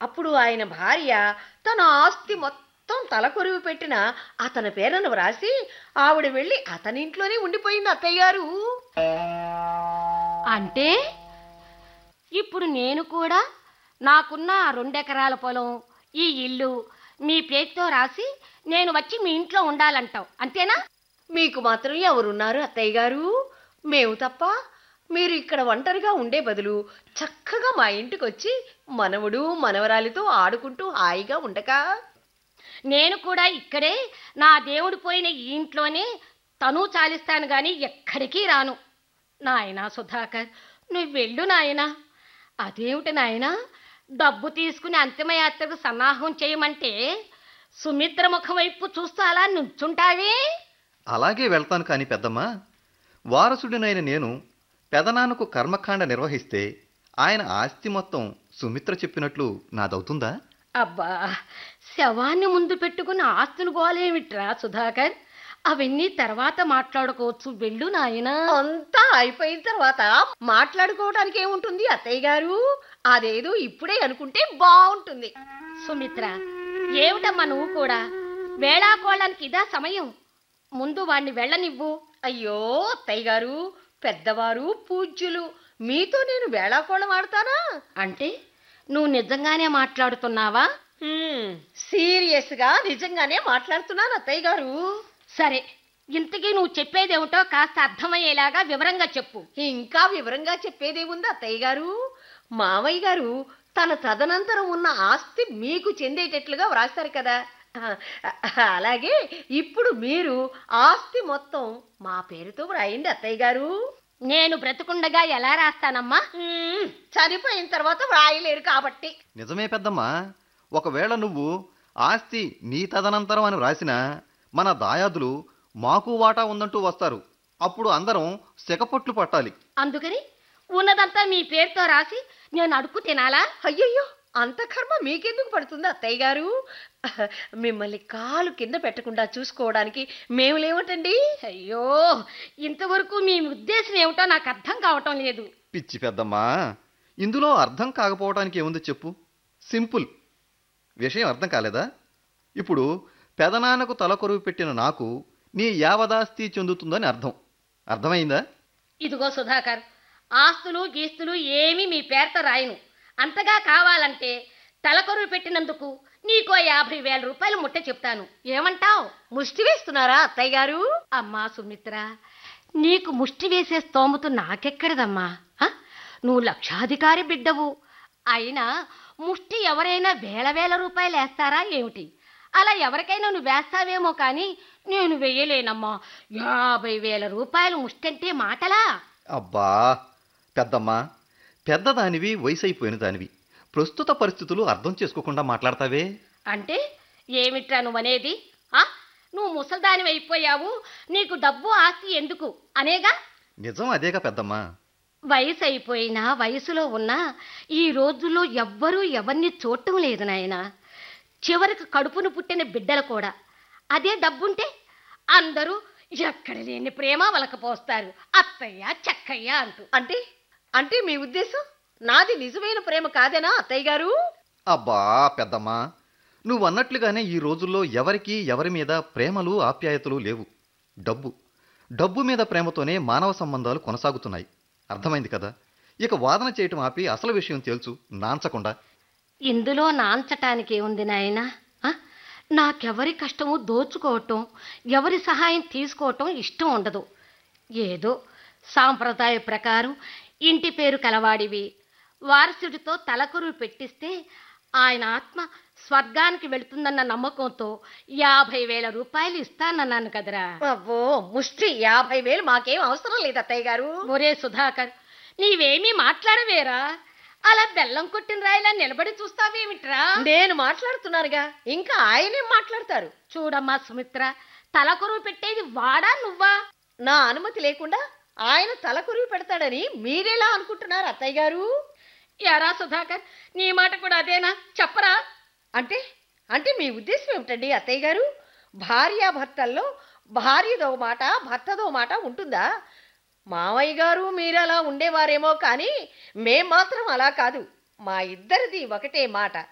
అప్పుడు ఆయన భార్య తన ఆస్తి మొత్తం తలకొరివి పెట్టిన అతని పేరును వ్రాసి ఆవిడ వెళ్ళి అతని ఇంట్లోనే ఉండిపోయింది అత్తయ్య గారు అంటే ఇప్పుడు నేను కూడా నాకున్న ఆ రెండెకరాల పొలం ఈ ఇల్లు మీ పేరుతో రాసి నేను వచ్చి మీ ఇంట్లో ఉండాలంటావు అంతేనా మీకు మాత్రం ఎవరున్నారు అత్తయ్య గారు మేము తప్ప మీరు ఇక్కడ ఒంటరిగా ఉండే బదులు చక్కగా మా ఇంటికి వచ్చి మనవడు మనవరాలితో ఆడుకుంటూ హాయిగా ఉండక నేను కూడా ఇక్కడే నా దేవుడు పోయిన ఈ ఇంట్లోనే తను చాలిస్తాను గాని ఎక్కడికి రాను నాయనా సుధాకర్ నువ్వు వెళ్ళు నాయనా అదేమిటి నాయనా డబ్బు తీసుకుని అంతిమయాత్రకు సన్నాహం చేయమంటే సుమిత్ర ముఖం వైపు చూస్తూ అలా నుంచుంటావే అలాగే వెళ్తాను కాని పెద్దమ్మ వారసుడినైన నేను పెదనాన్నకు కర్మకాండ నిర్వహిస్తే ఆయన ఆస్తి మొత్తం సుమిత్ర చెప్పినట్లు నాదవుతుందా అబ్బా శవాన్ని ముందు పెట్టుకుని ఆస్తులు గోలేమిట్రా సుధాకర్ అవన్నీ తర్వాత మాట్లాడుకోవచ్చు వెళ్ళు నాయనా అంతా అయిపోయిన తర్వాత మాట్లాడుకోవడానికి ఏముంటుంది అత్తయ్య గారు అదేదో ఇప్పుడే అనుకుంటే బాగుంటుంది సుమిత్ర ఏమిటమ్మా నువ్వు కూడా వేళాకోళానికి ఇదా సమయం ముందు వాణ్ణి వెళ్ళనివ్వు అయ్యో అత్తయ్య గారు పెద్దవారు పూజ్యులు మీతో నేను వేళాకోళం ఆడతానా అంటే నువ్వు నిజంగానే మాట్లాడుతున్నావా హ్మ్, సీరియస్గా నిజంగానే మాట్లాడుతున్నాను అత్తయ్య గారు సరే ఇంతకీ నువ్వు చెప్పేదేమిటో కాస్త అర్థమయ్యేలాగా వివరంగా చెప్పు ఇంకా వివరంగా చెప్పేదేముంది అత్తయ్య గారు మామయ్య గారు తన తదనంతరం ఉన్న ఆస్తి మీకు చెందేటట్లుగా వ్రాస్తారు కదా అలాగే ఇప్పుడు మీరు ఆస్తి మొత్తం మా పేరుతో వ్రాయండి అత్తయ్య గారు నేను బ్రతుకుండగా ఎలా రాస్తానమ్మా హ్మ్, చనిపోయిన తర్వాత వ్రాయలేరు కాబట్టి నిజమే పెద్దమ్మా ఒకవేళ నువ్వు ఆస్తి నీ తదనంతరం అని వ్రాసినా మన దాయాదులు మాకు వాటా ఉందంటూ వస్తారు అప్పుడు అందరం సిగపొట్లు పట్టాలి అందుకని ఉన్నదంతా మీ పేరుతో రాసి నేను అడుక్కు తినాలా అయ్యయ్యో అంత కర్మ మీకెందుకు పడుతుంది అత్తయ్య గారు మిమ్మల్ని కాలు కింద పెట్టకుండా చూసుకోవడానికి మేము లేవటండి అయ్యో ఇంతవరకు మీ ఉద్దేశం ఏమిటో నాకు అర్థం కావటం లేదు పిచ్చి పెద్దమ్మా ఇందులో అర్థం కాకపోవడానికి ఏముంది చెప్పు సింపుల్ విషయం అర్థం కాలేదా ఇప్పుడు పెదనాన్నకు తలకొరువు పెట్టిన నాకు నీ యావదాస్తి చెందుతుందని అర్థం అర్థమైందా ఇదిగో సుధాకర్ ఆస్తులు గీస్తులు ఏమీ మీ పేరుతో రాయను అంతగా కావాలంటే తలకొరువు పెట్టినందుకు నీకో యాభై వేల రూపాయలు ముట్ట చెప్తాను ఏమంటావ్ ముష్టి వేస్తున్నారా అత్తయ్య గారు అమ్మా సుమిత్ర నీకు ముష్టి వేసే స్తోమత నాకెక్కడదమ్మా ఆ? నువ్వు లక్షాధికారి బిడ్డవు అయినా ముష్టి ఎవరైనా వేల వేల రూపాయలు వేస్తారా ఏమిటి అలా ఎవరికైనా నువ్వు వేస్తావేమో కానీ నేను వెయ్యలేనమ్మా యాభై వేల రూపాయలు ముష్టి అంటే మాటలా అబ్బా పెద్దమ్మా పెద్దదానివి వయసైపోయిన దానివి ప్రస్తుత పరిస్థితులు అర్థం చేసుకోకుండా మాట్లాడతావే అంటే ఏమిట్రా నువ్వనేది ఆ? నువ్వు ముసల్దాని అయిపోయావు నీకు డబ్బు ఆస్తి ఎందుకు అనేగా నిజం అదేగా పెద్దమ్మా వయసు అయిపోయినా వయసులో ఉన్నా ఈ రోజుల్లో ఎవ్వరూ ఎవరిని చూడటం లేదు నాయన చివరికి కడుపును పుట్టిన బిడ్డలు కూడా అదే డబ్బుంటే అందరూ ఎక్కడ లేని ప్రేమ వలకపోస్తారు అత్తయ్య చక్కయ్య అంటూ అంటే అంటే మీ ఉద్దేశం నాది నిజమైన ప్రేమ కాదేనా అత్తయ్య గారు అబ్బా పెద్దమ్మా నువ్వు అన్నట్లుగానే ఈ రోజుల్లో ఎవరికి ఎవరి మీద ప్రేమలు ఆప్యాయతలు లేవు డబ్బు డబ్బు మీద ప్రేమతోనే మానవ సంబంధాలు కొనసాగుతున్నాయి అర్థమైంది కదా ఇక వాదన చేయటం ఆపి అసలు విషయం తేల్చు నాంచకుండా ఇందులో నాంచటానికి ఏముంది నాయన నాకెవరి కష్టము దోచుకోవటం ఎవరి సహాయం తీసుకోవటం ఇష్టం ఉండదు ఏదో సాంప్రదాయ ప్రకారం ఇంటి పేరు కలవాడివి వారసుడితో తలకొరువు పెట్టిస్తే ఆయన ఆత్మ స్వర్గానికి వెళుతుందన్న నమ్మకంతో యాభై వేల రూపాయలు ఇస్తానన్నాను కదరా అవ్వో ముష్టి యాభై వేలు మాకేం అవసరం లేదు అత్తయ్య గారు ఒరే సుధాకర్ నీవేమీ మాట్లాడవేరా అలా బెల్లం కొట్టిన రాయిలా నిలబడి చూస్తావేమిట్రా నేను మాట్లాడుతున్నానుగా ఇంకా ఆయనేం మాట్లాడతారు చూడమ్మా సుమిత్ర తలకొరువు పెట్టేది వాడా నువ్వా నా అనుమతి లేకుండా ఆయన తల కురివి పెడతాడని మీరెలా అనుకుంటున్నారు అత్తయ్య గారు యారా సుధాకర్ నీ మాట కూడా అదేనా చెప్పరా అంటే అంటే మీ ఉద్దేశం ఏమిటండి అత్తయ్య గారు భార్యాభర్తల్లో భార్యదో మాట భర్తదో మాట ఉంటుందా మామయ్య గారు మీరు అలా ఉండేవారేమో కానీ మేం మాత్రం అలా కాదు మా ఇద్దరిది ఒకటే మాట